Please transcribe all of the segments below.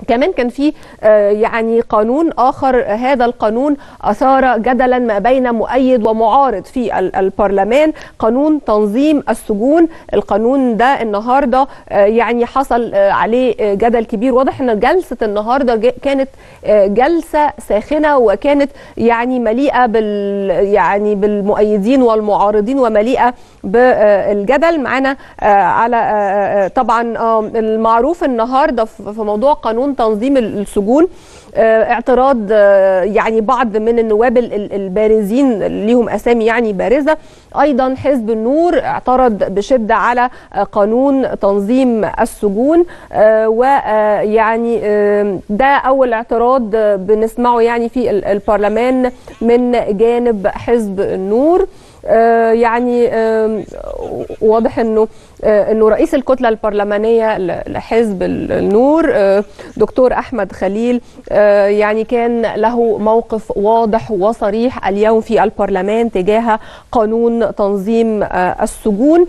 كمان كان في يعني قانون اخر هذا القانون اثار جدلا ما بين مؤيد ومعارض في البرلمان قانون تنظيم السجون القانون ده النهارده يعني حصل عليه جدل كبير واضح ان جلسه النهارده كانت جلسه ساخنه وكانت يعني مليئه بال يعني بالمؤيدين والمعارضين ومليئه بالجدل معانا على طبعا المعروف النهارده في موضوع قانون تنظيم السجون اعتراض يعني بعض من النواب البارزين ليهم اسامي يعني بارزه ايضا حزب النور اعترض بشده على قانون تنظيم السجون ويعني ده اول اعتراض بنسمعه يعني في البرلمان من جانب حزب النور يعني واضح انه انه رئيس الكتله البرلمانيه لحزب النور دكتور احمد خليل يعني كان له موقف واضح وصريح اليوم في البرلمان تجاه قانون تنظيم السجون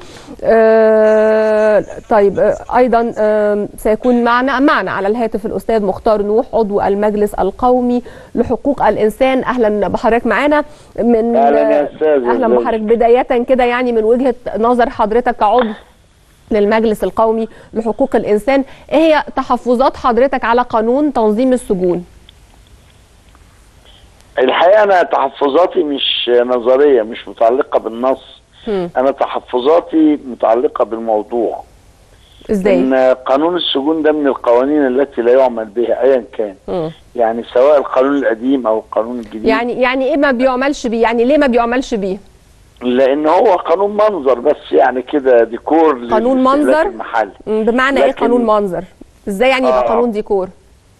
طيب ايضا سيكون معنا معنا على الهاتف الاستاذ مختار نوح عضو المجلس القومي لحقوق الانسان اهلا بحضرتك معانا من اهلا يا استاذ اهلا بحضرتك بدايه كده يعني من وجهه نظر حضرتك كعضو للمجلس القومي لحقوق الانسان ايه هي تحفظات حضرتك على قانون تنظيم السجون الحقيقه انا تحفظاتي مش نظريه مش متعلقه بالنص م. انا تحفظاتي متعلقه بالموضوع ازاي ان قانون السجون ده من القوانين التي لا يعمل بها ايا كان م. يعني سواء القانون القديم او القانون الجديد يعني يعني ايه ما بيعملش بيه يعني ليه ما بيعملش بيه لان هو قانون منظر بس يعني كده ديكور قانون منظر المحل بمعنى ايه قانون منظر ازاي يعني يبقى آه قانون ديكور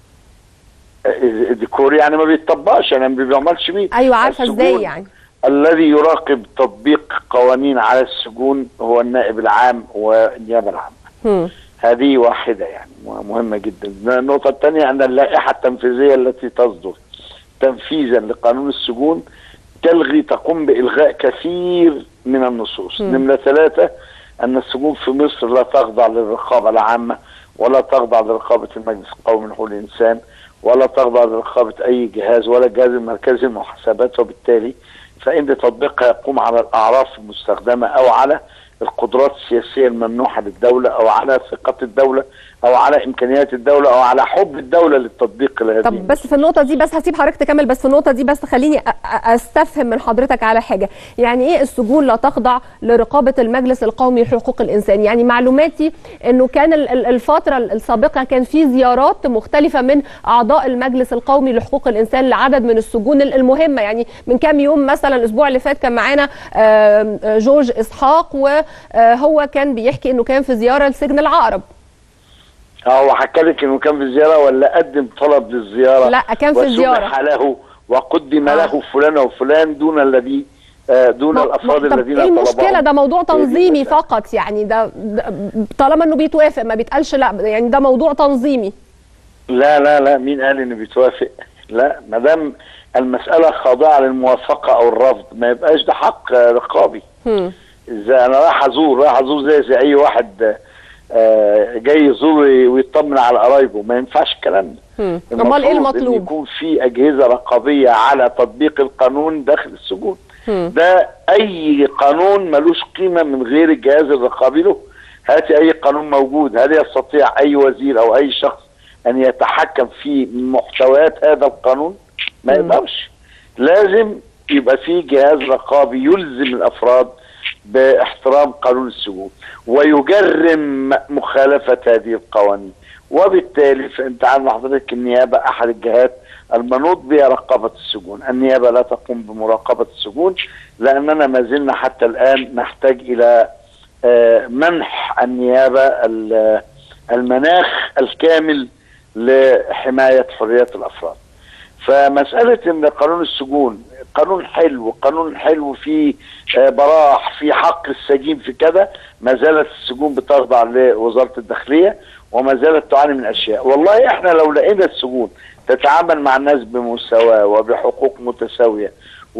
ديكور يعني ما بيتطبقش يعني ما بيعملش بيه ايوه عارفه ازاي يعني الذي يراقب تطبيق قوانين على السجون هو النائب العام والنيابه العامه هذه واحده يعني مهمه جدا النقطه الثانيه ان اللائحه التنفيذيه التي تصدر تنفيذا لقانون السجون تلغي تقوم بإلغاء كثير من النصوص نمرة ثلاثة أن السجون في مصر لا تخضع للرقابة العامة ولا تخضع لرقابة المجلس القومي لحقوق الإنسان ولا تخضع لرقابة أي جهاز ولا الجهاز المركزي للمحاسبات وبالتالي فإن تطبيقها يقوم على الأعراف المستخدمة أو على القدرات السياسية الممنوحة للدولة أو على ثقة الدولة أو على إمكانيات الدولة أو على حب الدولة للتطبيق لهذه طب بس في النقطة دي بس هسيب حضرتك تكمل بس في النقطة دي بس خليني أستفهم من حضرتك على حاجة يعني إيه السجون لا تخضع لرقابة المجلس القومي لحقوق الإنسان يعني معلوماتي أنه كان الفترة السابقة كان في زيارات مختلفة من أعضاء المجلس القومي لحقوق الإنسان لعدد من السجون المهمة يعني من كام يوم مثلا الأسبوع اللي فات كان معانا جورج إسحاق وهو كان بيحكي أنه كان في زيارة لسجن العقرب هو حكى لك انه كان في زياره ولا قدم طلب للزياره لا كان في زياره له وقدم آه. له فلان وفلان دون الذي دون الافراد الذين ايه المشكله ده موضوع تنظيمي فقط يعني ده, ده طالما انه بيتوافق ما بيتقالش لا يعني ده موضوع تنظيمي لا لا لا مين قال انه بيتوافق لا ما دام المساله خاضعه للموافقه او الرفض ما يبقاش ده حق رقابي اذا انا رايح ازور رايح ازور زي زي اي واحد آه جاي يزور ويطمن على قرايبه ما ينفعش الكلام ده امال ايه المطلوب يكون في اجهزه رقابيه على تطبيق القانون داخل السجون مم. ده اي قانون ملوش قيمه من غير الجهاز الرقابي له هاتي اي قانون موجود هل يستطيع اي وزير او اي شخص ان يتحكم في محتويات هذا القانون ما يقدرش لازم يبقى في جهاز رقابي يلزم الافراد باحترام قانون السجون ويجرم مخالفة هذه القوانين وبالتالي فانت عارف حضرتك النيابة احد الجهات المنوط بها رقابة السجون النيابة لا تقوم بمراقبة السجون لاننا ما زلنا حتى الان نحتاج الى منح النيابة المناخ الكامل لحماية حريات الافراد فمسألة ان قانون السجون قانون حلو قانون حلو فيه براح في حق السجين في كذا ما زالت السجون بتخضع لوزارة الداخلية وما زالت تعاني من أشياء والله احنا لو لقينا السجون تتعامل مع الناس بمساواة وبحقوق متساوية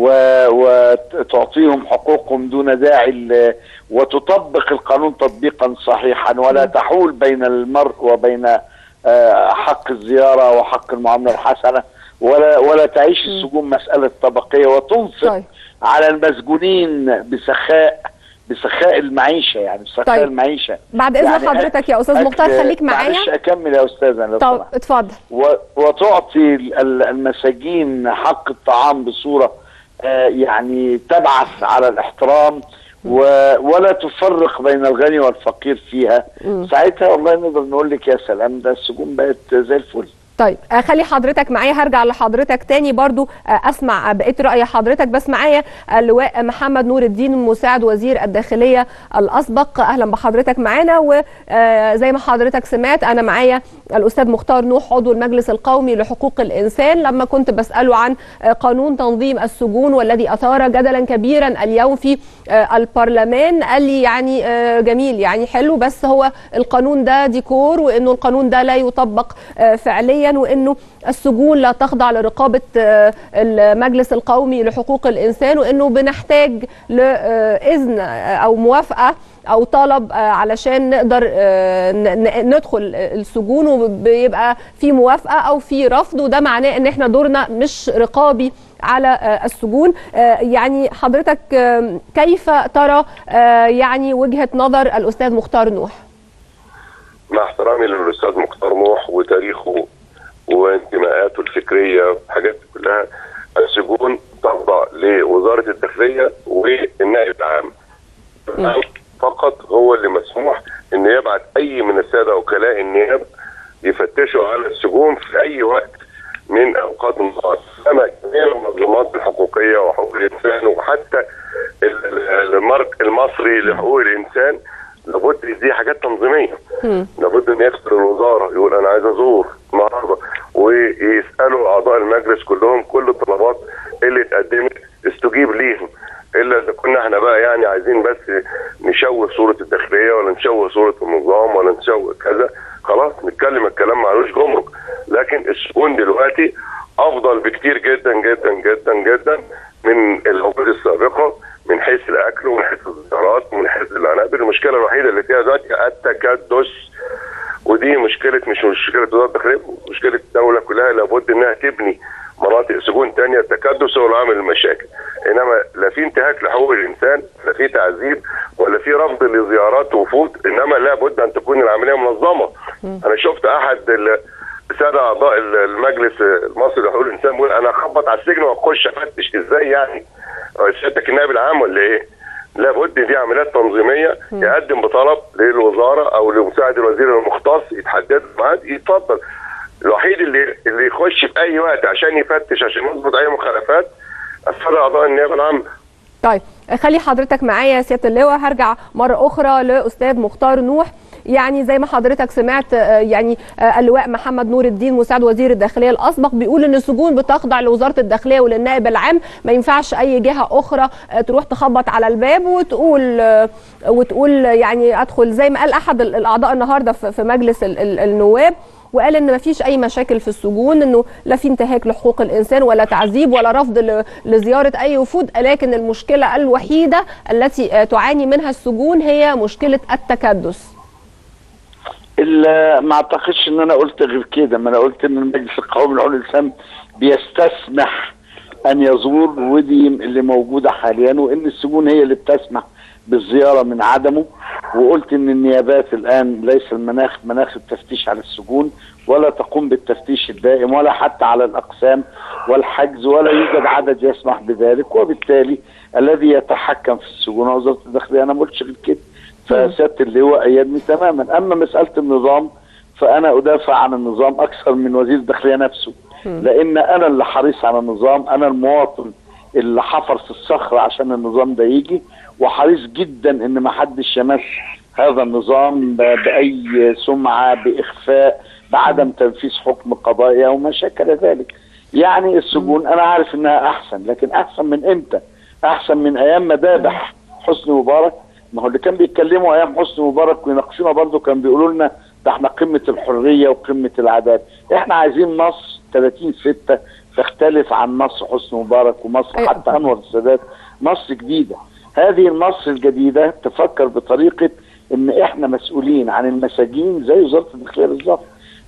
وتعطيهم حقوقهم دون داعي وتطبق القانون تطبيقا صحيحا ولا تحول بين المرء وبين آه، حق الزياره وحق المعامله الحسنه ولا ولا تعيش السجون مساله طبقيه وتنفق طيب. على المسجونين بسخاء بسخاء المعيشه يعني بسخاء طيب. المعيشه بعد اذن يعني حضرتك يا استاذ أكل- مختار خليك معايا معلش اكمل يا استاذ انا لو طب سمحت. اتفضل و- وتعطي ال- المساجين حق الطعام بصوره آه، يعني تبعث على الاحترام و- ولا تفرق بين الغني والفقير فيها ساعتها والله نقدر نقول لك يا سلام ده السجون بقت زي الفل طيب آه، خلي حضرتك معايا هرجع لحضرتك تاني برضو آه، اسمع بقيه راي حضرتك بس معايا اللواء محمد نور الدين مساعد وزير الداخليه الاسبق اهلا بحضرتك معانا وزي ما حضرتك سمعت انا معايا الاستاذ مختار نوح عضو المجلس القومي لحقوق الانسان لما كنت بساله عن آه، قانون تنظيم السجون والذي اثار جدلا كبيرا اليوم في آه، البرلمان قال لي يعني آه، جميل يعني حلو بس هو القانون ده ديكور وانه القانون ده لا يطبق آه، فعليا وانه السجون لا تخضع لرقابه آه، المجلس القومي لحقوق الانسان وانه بنحتاج لاذن او موافقه او طلب آه، علشان نقدر آه، ن- ن- ندخل السجون وبيبقى في موافقه او في رفض وده معناه ان احنا دورنا مش رقابي على آه، السجون آه، يعني حضرتك آه، كيف ترى آه، يعني وجهه نظر الاستاذ مختار نوح مع احترامي للاستاذ مختار نوح وتاريخه وانتماءاته الفكريه الحاجات دي كلها السجون تخضع لوزاره الداخليه والنائب العام. فقط هو اللي مسموح ان يبعت اي من الساده وكلاء النيابه يفتشوا على السجون في اي وقت من اوقات النهار اما جميع المنظمات الحقوقيه وحقوق الانسان وحتى ال- ال- المرك المصري لحقوق الانسان لابد دي حاجات تنظيميه لابد ان يدخل الوزاره يقول انا عايز ازور النهارده ويسالوا اعضاء المجلس كلهم كل الطلبات اللي اتقدمت استجيب ليهم الا اذا كنا احنا بقى يعني عايزين بس نشوه صوره الداخليه ولا نشوه صوره النظام ولا نشوه كذا خلاص نتكلم الكلام معلوش جمرك لكن السجون دلوقتي افضل بكتير جدا جدا جدا جدا من العقود السابقه من حيث الاكل ومن حيث الزيارات ومن حيث العنابر المشكله الوحيده اللي فيها دلوقتي التكدس ودي مشكله مش مشكله وزاره الداخليه مشكله الدوله كلها لابد انها تبني مناطق سجون تانية التكدس هو اللي عامل المشاكل انما لا في انتهاك لحقوق الانسان لا في تعذيب ولا في رفض لزيارات وفود انما لابد ان تكون العمليه منظمه انا شفت احد ال- الساده اعضاء ال- المجلس المصري لحقوق الانسان بيقول انا اخبط على السجن واخش افتش ازاي يعني هو سيادتك النائب العام ولا ايه؟ لابد دي عمليات تنظيميه يقدم بطلب للوزاره او لمساعد الوزير المختص يتحدد ميعاد يتفضل الوحيد اللي اللي يخش في اي وقت عشان يفتش عشان يظبط اي مخالفات الساده اعضاء النيابه العامه طيب خلي حضرتك معايا يا سياده اللواء هرجع مره اخرى لاستاذ مختار نوح يعني زي ما حضرتك سمعت آه، يعني آه، اللواء محمد نور الدين مساعد وزير الداخليه الاسبق بيقول ان السجون بتخضع لوزاره الداخليه وللنائب العام ما ينفعش اي جهه اخرى آه، تروح تخبط على الباب وتقول آه، وتقول يعني ادخل زي ما قال احد ال- الاعضاء النهارده في في مجلس ال- ال- النواب وقال ان ما فيش اي مشاكل في السجون انه لا في انتهاك لحقوق الانسان ولا تعذيب ولا رفض ل- لزياره اي وفود لكن المشكله الوحيده التي آه، تعاني منها السجون هي مشكله التكدس ال- ما اعتقدش ان انا قلت غير كده ما انا قلت ان المجلس القومي لحقوق الانسان بيستسمح ان يزور ودي اللي موجوده حاليا وان السجون هي اللي بتسمح بالزياره من عدمه وقلت ان النيابات الان ليس المناخ مناخ التفتيش على السجون ولا تقوم بالتفتيش الدائم ولا حتى على الاقسام والحجز ولا يوجد عدد يسمح بذلك وبالتالي الذي يتحكم في السجون هو وزاره الداخليه انا ما قلتش غير كده فسياده اللواء ايدني تماما اما مساله النظام فانا ادافع عن النظام اكثر من وزير الداخليه نفسه لان انا اللي حريص على النظام انا المواطن اللي حفر في الصخر عشان النظام ده يجي وحريص جدا ان ما حدش يمس هذا النظام ب- باي سمعه باخفاء بعدم تنفيذ حكم قضائي او ما شكل ذلك يعني السجون انا عارف انها احسن لكن احسن من امتى احسن من ايام مذابح حسني مبارك ما هو اللي كان بيتكلموا ايام حسني مبارك ويناقشونا برضه كان بيقولوا لنا ده احنا قمه الحريه وقمه العداله احنا عايزين مصر 30 6 تختلف عن مصر حسني مبارك ومصر أيوة. حتى انور السادات مصر جديده هذه المصر الجديده تفكر بطريقه ان احنا مسؤولين عن المساجين زي وزاره الداخليه بالظبط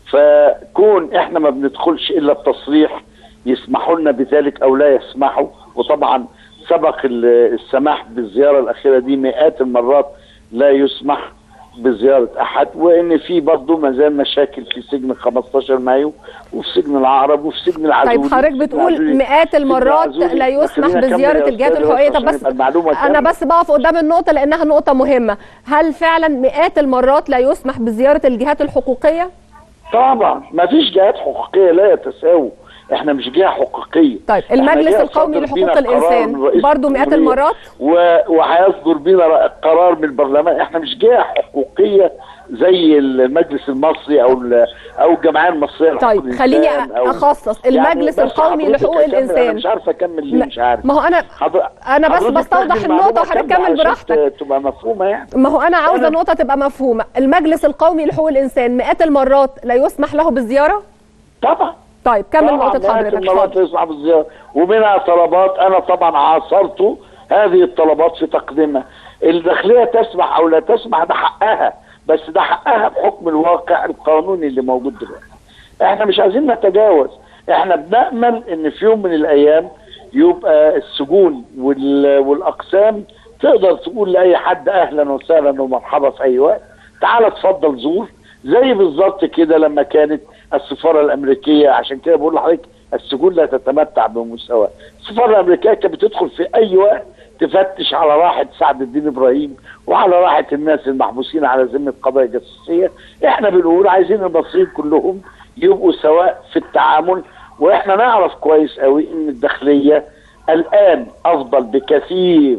فكون احنا ما بندخلش الا بتصريح يسمحوا لنا بذلك او لا يسمحوا وطبعا سبق ال- السماح بالزياره الاخيره دي مئات المرات لا يسمح بزياره احد وان في برضه ما زال مشاكل في سجن 15 مايو وفي سجن العقرب وفي سجن العزولي طيب حضرتك سجن بتقول العزولي- مئات سجن المرات العزولي. لا يسمح خلينا أكمل بزياره يا الجهات أستاذ الحقوقيه طب عشان بس يبقى المعلومة انا كاملة. بس بقف قدام النقطه لانها نقطه مهمه هل فعلا مئات المرات لا يسمح بزياره الجهات الحقوقيه طبعا ما فيش جهات حقوقيه لا يتساووا احنا مش جهه حقوقيه طيب إحنا المجلس جهة القومي صدر لحقوق بينا قرار الانسان من رئيس برضو مئات الجمهورية المرات و- وهيصدر بينا ر- قرار من البرلمان احنا مش جهه حقوقيه زي المجلس المصري او ال- او الجمعيه المصريه لحقوق طيب خليني الإنسان أو- اخصص يعني المجلس بس القومي حضرتك لحقوق أكمل، انا الانسان مش عارف اكمل ليه مش عارف ما هو انا حضر- أنا بس حضرتك بستوضح تاخدي النقطة المعلومة وحضرتك كاملة كمل عشان براحتك. ت- تبقى مفهومه يعني ما هو انا عاوزه أنا- النقطه تبقى مفهومه المجلس القومي لحقوق الانسان مئات المرات لا يسمح له بالزياره طبعا طيب كمل طبعاً نقطه مئات حضرتك المرات اتفضل. يصعب الزيارة ومنها طلبات انا طبعا عاصرت هذه الطلبات في تقديمها الداخليه تسمح او لا تسمح ده حقها بس ده حقها بحكم الواقع القانوني اللي موجود دلوقتي احنا مش عايزين نتجاوز احنا بنأمل ان في يوم من الايام يبقى السجون وال- والاقسام تقدر تقول لاي حد اهلا وسهلا ومرحبا في اي وقت تعال اتفضل زور زي بالظبط كده لما كانت السفاره الامريكيه عشان كده بقول لحضرتك السجون لا تتمتع بمساواه السفاره الامريكيه كانت بتدخل في اي وقت تفتش على راحه سعد الدين ابراهيم وعلى راحه الناس المحبوسين على ذمه قضايا جاسوسيه احنا بنقول عايزين المصريين كلهم يبقوا سواء في التعامل واحنا نعرف كويس قوي ان الداخليه الان افضل بكثير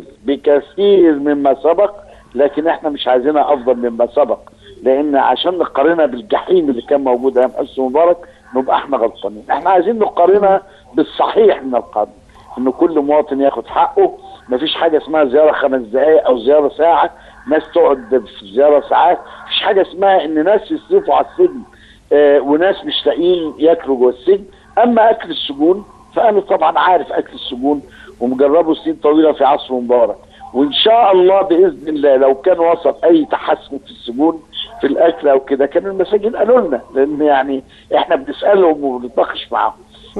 بكثير مما سبق لكن احنا مش عايزينها افضل مما سبق لان عشان نقارنها بالجحيم اللي كان موجود ايام حسني مبارك نبقى احنا غلطانين احنا عايزين نقارنها بالصحيح من القانون ان كل مواطن ياخد حقه مفيش حاجه اسمها زياره خمس دقائق او زياره ساعه ناس تقعد في زياره ساعات مفيش حاجه اسمها ان ناس يصرفوا على السجن آه وناس مش لاقيين ياكلوا جوه السجن اما اكل السجون فانا طبعا عارف اكل السجون ومجربه سنين طويله في عصر مبارك وان شاء الله باذن الله لو كان وصل اي تحسن في السجون في الاكل او كده كان المساجين قالوا لنا لان يعني احنا بنسالهم وبنتناقش معاهم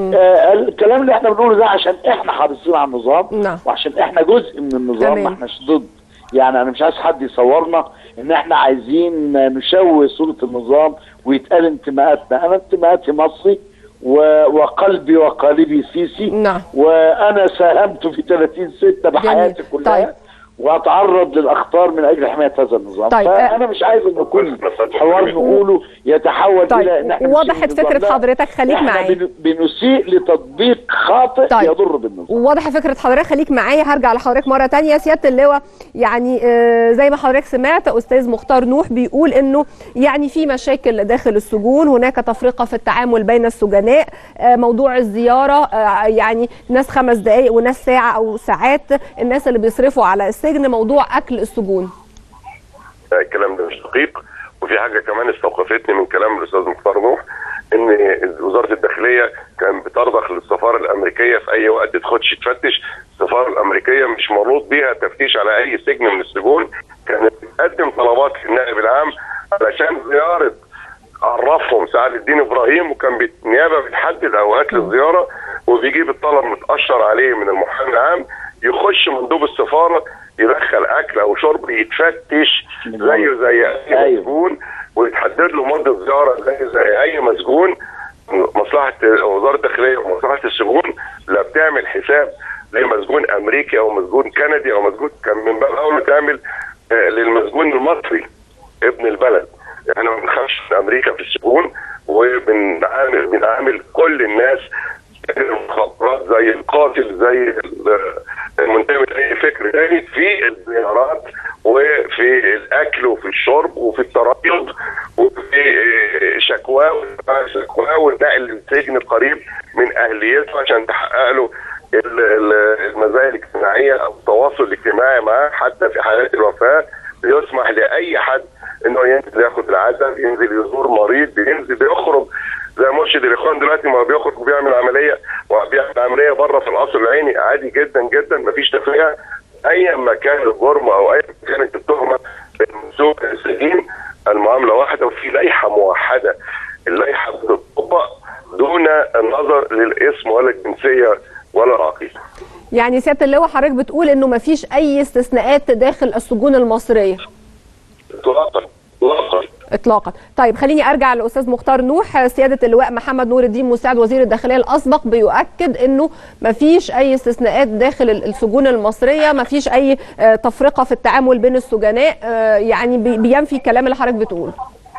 آه الكلام اللي احنا بنقوله ده عشان احنا حريصين على النظام نعم. وعشان احنا جزء من النظام تمام. ما احناش ضد يعني انا مش عايز حد يصورنا ان احنا عايزين نشوه صوره النظام ويتقال انتماءاتنا انا انتماءاتي مصري و- وقلبي وقالبي سيسي نعم. وانا ساهمت في 30 6 بحياتي جميل. كلها طيب. واتعرض للاخطار من اجل حمايه هذا النظام طيب، فانا مش عايز ان كل حوار نقوله يتحول طيب، الى ان احنا وضحت نسيء للنظام. فكرة لا، حضرتك، خليك احنا معايا. بن- بنسيء لتطبيق خاطئ طيب. يضر بالنظام واضح فكره حضرتك خليك معايا هرجع لحضرتك مره تانية سياده اللواء يعني آه، زي ما حضرتك سمعت استاذ مختار نوح بيقول انه يعني في مشاكل داخل السجون هناك تفرقه في التعامل بين السجناء آه، موضوع الزياره آه، يعني ناس خمس دقائق وناس ساعه او ساعات الناس اللي بيصرفوا على السجن موضوع اكل السجون الكلام ده مش دقيق وفي حاجه كمان استوقفتني من كلام الاستاذ مختار نوح ان وزاره الداخليه كان بترضخ للسفاره الامريكيه في اي وقت تخش تفتش السفاره الامريكيه مش مربوط بيها تفتيش على اي سجن من السجون كانت بتقدم طلبات للنائب العام علشان زياره عرفهم سعد الدين ابراهيم وكان بت- النيابه بتحدد اوقات للزياره وبيجيب الطلب متاشر عليه من المحامي العام يخش مندوب السفاره يدخل اكل او شرب يتفتش زيه زي اي أيوة. مسجون ويتحدد له مده زياره زي زي اي مسجون مصلحه وزاره الداخليه ومصلحه السجون لا بتعمل حساب لمسجون امريكي او مسجون كندي او مسجون كان من باب اولى تعمل آه، للمسجون المصري ابن البلد احنا ما بنخافش من امريكا في السجون وبنعامل بنعامل كل الناس المخابرات زي القاتل زي ال- المنتمي لاي فكر تاني في الزيارات وفي الاكل وفي الشرب وفي التريض وفي شكواه شكواه والنقل للسجن قريب من اهليته عشان تحقق له ال- ال- المزايا الاجتماعيه او التواصل الاجتماعي معاه حتى في حالات الوفاه بيسمح لاي حد انه ينزل ياخد العزاء ينزل يزور مريض بينزل بيخرج زي مرشد الاخوان دلوقتي ما بيخرج وبيعمل عمليه وبيعمل عمليه بره في القصر العيني عادي جدا جدا مفيش تفرقه ايا ما كان الجرم او ايا ما كانت التهمه المنسوب للسجين المعامله واحده وفي لائحه موحده اللائحه بتطبق دون النظر للاسم ولا الجنسيه ولا العقيده يعني سياده اللواء حضرتك بتقول انه ما فيش اي استثناءات داخل السجون المصريه اطلاقا اطلاقا اطلاقا طيب خليني ارجع لاستاذ مختار نوح سياده اللواء محمد نور الدين مساعد وزير الداخليه الاسبق بيؤكد انه ما فيش اي استثناءات داخل السجون المصريه ما فيش اي آه، تفرقه في التعامل بين السجناء آه، يعني بي- بينفي الكلام اللي حضرتك بتقوله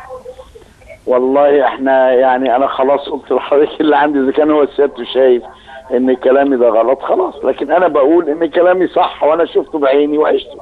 والله احنا يعني انا خلاص قلت لحضرتك اللي عندي اذا كان هو سيادته شايف ان كلامي ده غلط خلاص لكن انا بقول ان كلامي صح وانا شفته بعيني وعشته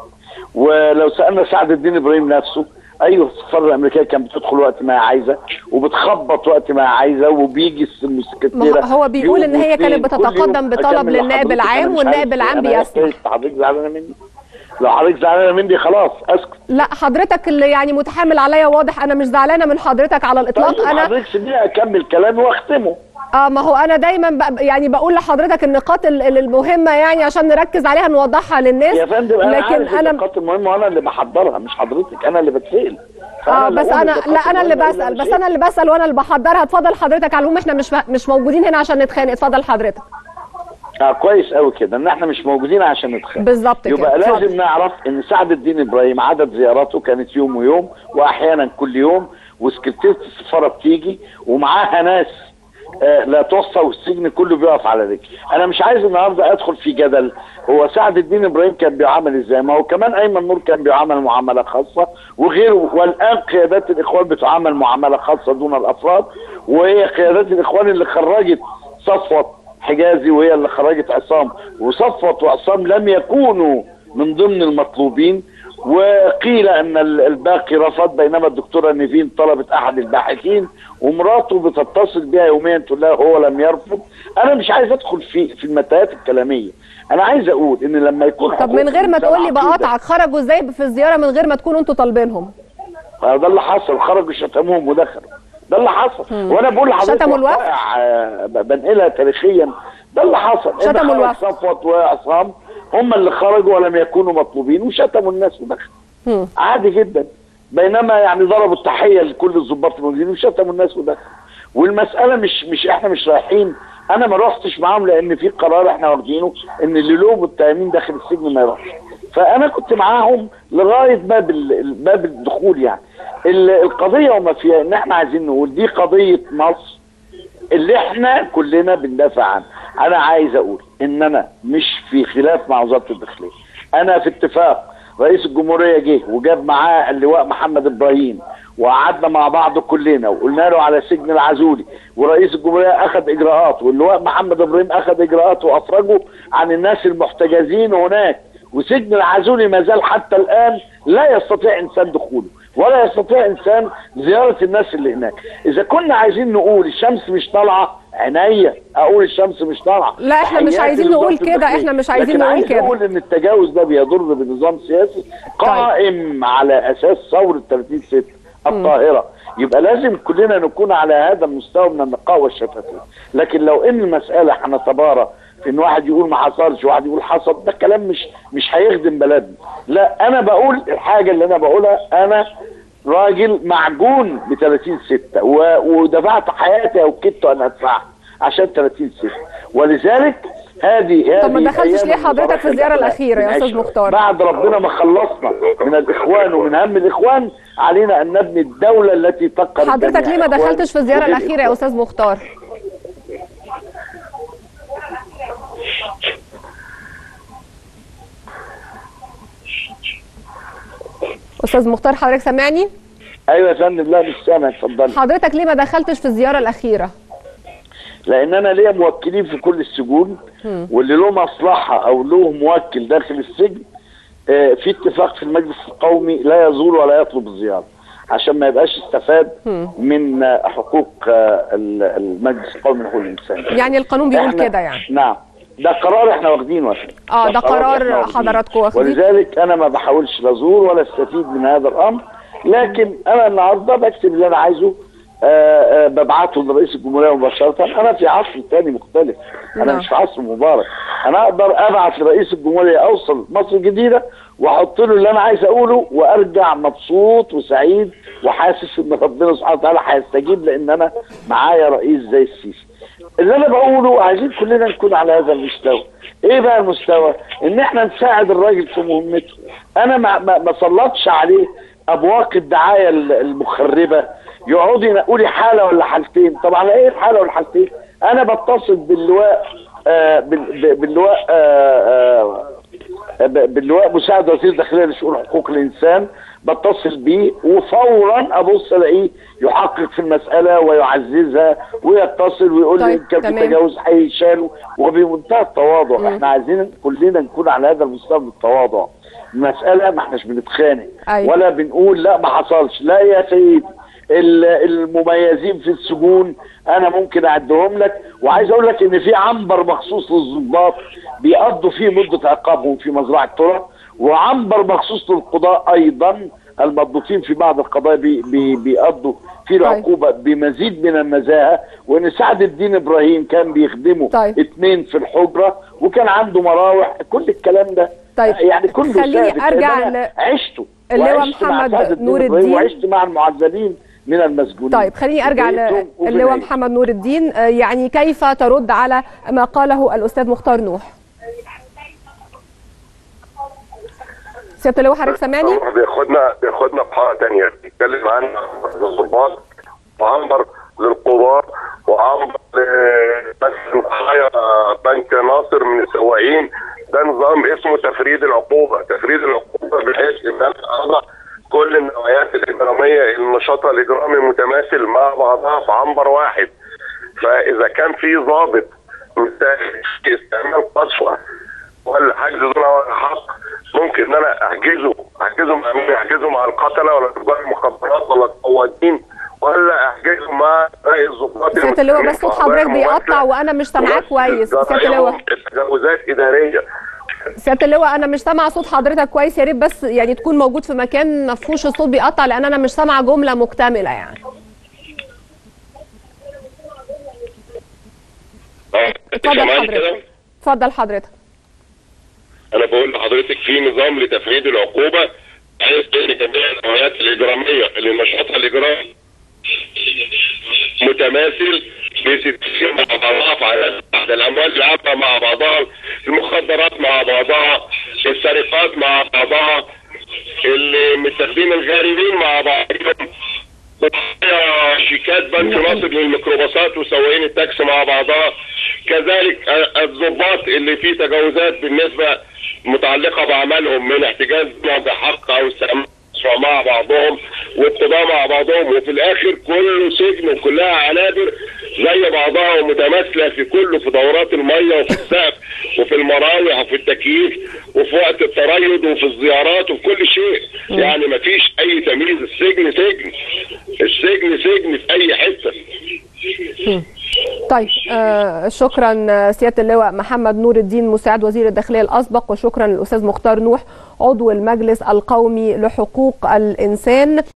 ولو سالنا سعد الدين ابراهيم نفسه ايوه السفاره الامريكيه كانت بتدخل وقت ما هي عايزه وبتخبط وقت ما هي عايزه وبيجي ما هو- هو بيقول إن هي كانت بتتقدم بطلب للنائب العام والنائب العام بيسمح. حضرتك زعلانه مني لو حضرتك زعلانه مني خلاص اسكت لا حضرتك اللي يعني متحامل عليا واضح انا مش زعلانه من حضرتك على الاطلاق طيب انا حضرتك سيبني اكمل كلامي واختمه اه ما هو انا دايما بق- يعني بقول لحضرتك النقاط ال- ال- المهمه يعني عشان نركز عليها نوضحها للناس يا فندم انا لكن عارف انا النقاط المهمه وانا اللي بحضرها مش حضرتك انا اللي بتسال فأنا اه اللي بس أقول انا النقاط لا انا اللي المهمة بسال بس شايفها. انا اللي بسال وانا اللي بحضرها اتفضل حضرتك على العموم احنا مش مش موجودين هنا عشان نتخانق اتفضل حضرتك اه كويس قوي كده ان احنا مش موجودين عشان نتخانق بالظبط كده يبقى اتفضل. لازم نعرف ان سعد الدين ابراهيم عدد زياراته كانت يوم ويوم واحيانا كل يوم وسكرتيره السفاره بتيجي ومعاها ناس آه لا توصى والسجن كله بيقف على رجل انا مش عايز النهارده ادخل في جدل هو سعد الدين ابراهيم كان بيعامل ازاي ما هو كمان ايمن نور كان بيعامل معامله خاصه وغيره والان قيادات الاخوان بتعامل معامله خاصه دون الافراد وهي قيادات الاخوان اللي خرجت صفوت حجازي وهي اللي خرجت عصام وصفوت وعصام لم يكونوا من ضمن المطلوبين وقيل ان ال- الباقي رفض بينما الدكتوره نيفين طلبت احد الباحثين ومراته بتتصل بها يوميا تقول لها هو لم يرفض انا مش عايز ادخل في في المتاهات الكلاميه انا عايز اقول ان لما يكون طب حقوق من غير ما الإنسان تقول لي عقيدة، بقاطعك خرجوا ازاي في الزياره من غير ما تكونوا انتوا طالبينهم آه، ده اللي حصل خرجوا شتموهم ودخلوا ده اللي حصل وانا بقول لحضرتك شتموا الوفد؟ وقائع، آه، ب- بنقلها تاريخيا ده اللي حصل إن شتموا خرج الوفد. صفوت وعصام هم اللي خرجوا ولم يكونوا مطلوبين وشتموا الناس ودخلوا مم. عادي جدا بينما يعني ضربوا التحيه لكل الضباط الموجودين وشتموا الناس ودخلوا والمساله مش مش احنا مش رايحين انا ما رحتش معاهم لان في قرار احنا واخدينه ان اللي له متهمين داخل السجن ما يروحش فانا كنت معاهم لغايه باب ال- باب الدخول يعني ال- القضيه وما فيها ان احنا عايزين نقول دي قضيه مصر اللي احنا كلنا بندافع عنه انا عايز اقول ان انا مش في خلاف مع وزاره الداخليه انا في اتفاق رئيس الجمهوريه جه وجاب معاه اللواء محمد ابراهيم وقعدنا مع بعض كلنا وقلنا له على سجن العزولي ورئيس الجمهوريه اخذ اجراءات واللواء محمد ابراهيم اخذ اجراءات وافرجوا عن الناس المحتجزين هناك وسجن العزولي ما زال حتى الان لا يستطيع انسان دخوله ولا يستطيع انسان زياره الناس اللي هناك اذا كنا عايزين نقول الشمس مش طالعه عينيا اقول الشمس مش طالعه لا، إحنا مش تحياتي عايزين لوزارة نقول كده، الداخلية. إحنا مش عايزين لكن نقول عايز كده. اقول ان التجاوز ده بيضر بنظام سياسي قائم على اساس ثوره 30 6 القاهره يبقى لازم كلنا نكون على هذا المستوى من النقاء والشفافيه لكن لو ان المساله هنتبارى في ان واحد يقول ما حصلش وواحد يقول حصل ده كلام مش مش هيخدم بلدنا لا انا بقول الحاجه اللي انا بقولها انا راجل معجون ب 30 6 و- ودفعت حياتي او كدت ان ادفعها عشان 30 6 ولذلك هذه طب ما هذه دخلتش أيام ليه حضرتك المباركة في الزيارة اللي الأخيرة يا بنعيشها. أستاذ مختار؟ بعد ربنا ما خلصنا من الاخوان ومن هم الاخوان علينا ان نبني الدوله التي تقر حضرتك ليه ما الإخوان دخلتش في الزياره وغير الاخيره يا الإخوان. استاذ مختار استاذ مختار حضرتك سامعني ايوه يا فندم لا مش سامع اتفضل حضرتك ليه ما دخلتش في الزياره الاخيره لان انا ليا موكلين في كل السجون واللي له مصلحه او له موكل داخل السجن آه، في اتفاق في المجلس القومي لا يزور ولا يطلب الزياره عشان ما يبقاش استفاد من آه، حقوق آه، ال- المجلس القومي لحقوق الانسان يعني القانون بيقول إحنا- كده يعني نعم ده قرار احنا واخدينه يا فندم. آه، ده قرار إحنا واخدينه. حضراتكم واخدين. ولذلك انا ما بحاولش لا ازور ولا استفيد من هذا الامر لكن انا النهارده بكتب اللي انا عايزه آه، آه، ببعته لرئيس الجمهوريه مباشره انا في عصر تاني مختلف انا نعم. مش في عصر مبارك انا اقدر ابعت لرئيس الجمهوريه اوصل مصر الجديده واحط له اللي انا عايز اقوله وارجع مبسوط وسعيد وحاسس ان ربنا سبحانه وتعالى هيستجيب لان انا معايا رئيس زي السيسي اللي انا بقوله عايزين كلنا نكون على هذا المستوى ايه بقى المستوى ان احنا نساعد الراجل في مهمته انا ما ما ما سلطش عليه ابواق الدعايه ال- المخربه يقعدوا ينقوا لي حاله ولا حالتين طبعا ايه الحاله والحالتين انا بتصل باللواء آه بال- ب- باللواء آه آه ب- باللواء مساعد وزير الداخليه لشؤون حقوق الانسان بتصل بيه وفورا ابص الاقيه يحقق في المساله ويعززها ويتصل ويقول لي طيب، إن كان في تمام. تجاوز هيشال وبمنتهى التواضع احنا عايزين كلنا نكون على هذا المستوى من التواضع المساله ما احناش بنتخانق أيوة. ولا بنقول لا ما حصلش لا يا سيدي ال- المميزين في السجون انا ممكن اعدهم لك وعايز اقول لك ان في عنبر مخصوص للضباط بيقضوا فيه مده عقابهم في مزرعه ترى وعنبر مخصوص للقضاء ايضا المضبوطين في بعض القضايا بي بي بيقضوا فيه طيب. العقوبه بمزيد من النزاهه وان سعد الدين ابراهيم كان بيخدمه طيب. اتنين في الحجره وكان عنده مراوح كل الكلام ده طيب. يعني كله خليني ثابت، أرجع لأن أنا ل- عشته اللواء وعشت مع محمد سعد الدين نور إبراهيم الدين. وعشت مع المعذبين من المسجونين طيب خليني ارجع وبيتهم للواء وبنعيش. محمد نور الدين آه، يعني كيف ترد على ما قاله الاستاذ مختار نوح سياده اللواء حضرتك سامعني هو بياخدنا بياخدنا في حاره ثانيه بيتكلم عن الضباط وعنبر للقضاة وعنبر لبنك ضحايا بنك ناصر من السواقين ده نظام اسمه تفريد العقوبه تفريد العقوبه بحيث ان انا اضع كل النوعيات الاجراميه النشاط الاجرامي متماثل مع بعضها في عنبر واحد فاذا كان في ضابط مستهدف استعمال قسوه ولا حجز دون حق ممكن ان انا احجزه احجزه مع مين؟ احجزه مع القتله ولا تجار المخدرات ولا القوادين ولا احجزه مع باقي الضباط سياده اللواء بس صوت حضرتك بيقطع وانا مش سامعاك كويس سياده اللواء تجاوزات اداريه سياده اللواء انا مش سامعه صوت حضرتك كويس يا ريت بس يعني تكون موجود في مكان ما فيهوش الصوت بيقطع لان انا مش سامعه جمله مكتمله يعني اتفضل سامعني كده؟ حضرتك اتفضل حضرتك انا بقول لحضرتك في نظام لتفريد العقوبه بحيث ان جميع النوعيات الاجراميه اللي نشاطها الاجرامي متماثل بستين مع بعضها في عدد بعض الاموال العامه مع بعضها المخدرات مع بعضها السرقات مع بعضها المتاخدين الغارمين مع بعضهم ضحايا شيكات بنك ناصر للميكروباصات وسواقين التاكسي مع بعضها كذلك الضباط اللي فيه تجاوزات بالنسبه متعلقه باعمالهم من احتجاز بحق او استعمال مع بعضهم والقضاء مع بعضهم وفي الاخر كله سجن وكلها عنابر زي بعضها ومتماثله في كله في دورات الميه وفي السقف وفي المراوح وفي التكييف وفي وقت التريض وفي الزيارات وفي كل شيء يعني ما فيش اي تمييز السجن سجن السجن سجن في اي حته طيب آه شكرا آه، سياده اللواء محمد نور الدين مساعد وزير الداخليه الاسبق وشكرا للاستاذ مختار نوح عضو المجلس القومي لحقوق الانسان